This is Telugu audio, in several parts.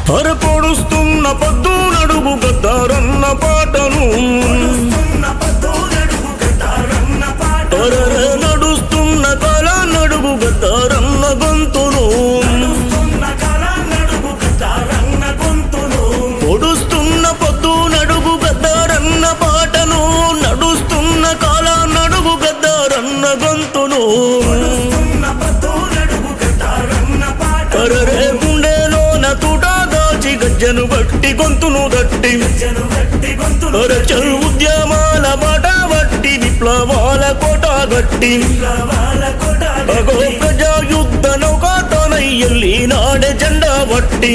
అర పొడుస్తున్న పొద్దు నడుగు గద్దారన్న పాటను అరరే నడుస్తున్న కాల నడుగు గద్దారన్న గొంతును పొడుస్తున్న పొద్దు నడుగు గద్దారన్న పాటను నడుస్తున్న కాల నడుగు గద్దారన్న గొంతును అరరే గుండెలోన తూట దాచి గజ్జను బట్టి గొంతును దట్టి అరచల్ ఉద్యమాల బాట బట్టి విప్లవాల కోట గట్టి అగో ప్రజా యుద్ధ నౌకాతోనై ఎల్లి నాడే జెండా బట్టి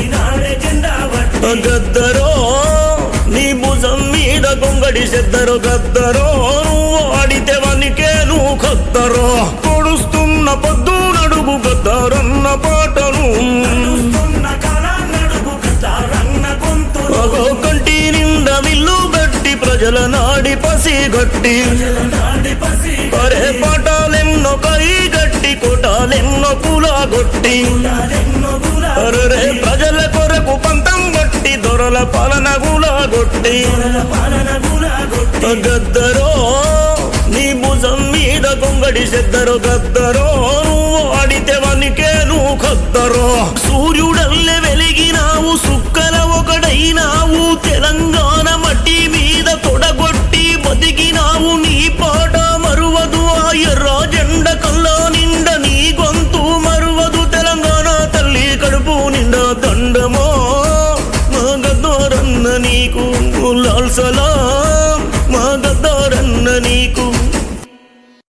గద్దరో నీ భుజం మీద గొంగడి సెద్దరు గద్దరో నువ్వు ఆడితే వనికే నువ్వు కద్దరో పొడుస్తున్న పొద్దు నడుగు గద్దరన్న పాటను అగో కంటి నిండా విల్లు గట్టి ప్రజల నాడి పసి గట్టి అరే పాటాలెన్నో కై గట్టి కోటాలెన్నో కూలాగొట్టి అరే ప్రజల కొరకు పంతం గట్టి దొరల పాలన గులాగొట్టి గద్దరో నీ భుజం మీద గొంగడి సెద్దరు గద్దరో నువ్వు ఆడితే వనికే నువ్వు కద్దరో